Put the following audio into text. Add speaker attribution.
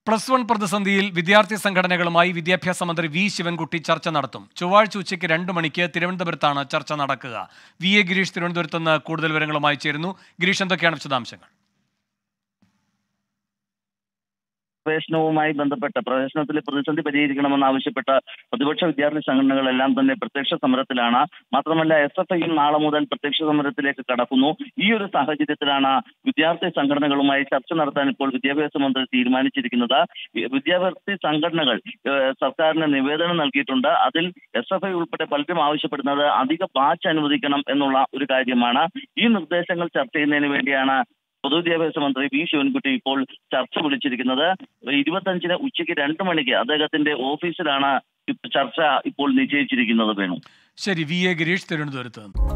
Speaker 1: plus one പ്രതിസന്ധിയിൽ വിദ്യാർത്ഥി സംഘടനകളുമായി വിദ്യാഭ്യാസ മന്ത്രി വി ശിവൻകുട്ടി ചർച്ച നടത്തും ചൊവ്വാഴ്ച ഉച്ചയ്ക്ക് രണ്ട് മണിക്ക് തിരുവനന്തപുരത്താണ് ചർച്ച നടക്കുക വി എ ഗിരീഷ് തിരുവനന്തപുരത്ത് നിന്ന് കൂടുതൽ വിവരങ്ങളുമായി ചേരുന്നു ഗിരീഷ് എന്തൊക്കെയാണ് വിശദാംശങ്ങൾ
Speaker 2: പ്രവേശനവുമായി ബന്ധപ്പെട്ട് പ്രവേശനത്തിലെ പ്രതിസന്ധി പരിഹരിക്കണമെന്ന് ആവശ്യപ്പെട്ട പ്രതിപക്ഷ വിദ്യാർത്ഥി സംഘടനകളെല്ലാം തന്നെ പ്രത്യക്ഷ സമരത്തിലാണ് മാത്രമല്ല എസ് എഫ് ഐയും നാളെ മുതൽ പ്രത്യക്ഷ സമരത്തിലേക്ക് കടക്കുന്നു ഈ ഒരു സാഹചര്യത്തിലാണ് വിദ്യാർത്ഥി സംഘടനകളുമായി ചർച്ച നടത്താൻ ഇപ്പോൾ വിദ്യാഭ്യാസ മന്ത്രി തീരുമാനിച്ചിരിക്കുന്നത് ഈ വിദ്യാർത്ഥി സംഘടനകൾ ഏഹ്, സർക്കാരിന് നിവേദനം നൽകിയിട്ടുണ്ട് അതിൽ എസ് എഫ് ഐ ഉൾപ്പെടെ പലരും ആവശ്യപ്പെടുന്നത് അധിക ബാച്ച് അനുവദിക്കണം എന്നുള്ള ഒരു കാര്യമാണ് ഈ നിർദ്ദേശങ്ങൾ ചർച്ച ചെയ്യുന്നതിന് വേണ്ടിയാണ് പൊതുവിദ്യാഭ്യാസ മന്ത്രി വി ശിവൻകുട്ടി ഇപ്പോൾ ചർച്ച വിളിച്ചിരിക്കുന്നത് ഇരുപത്തഞ്ചിന് ഉച്ചയ്ക്ക് രണ്ട് മണിക്ക് അദ്ദേഹത്തിന്റെ ഓഫീസിലാണ് ഇപ്പ- ചർച്ച ഇപ്പോൾ നിശ്ചയിച്ചിരിക്കുന്നത് വേണു
Speaker 1: ശരി വി എ ഗിരീഷ് തിരുവനന്തപുരത്ത് നിന്ന്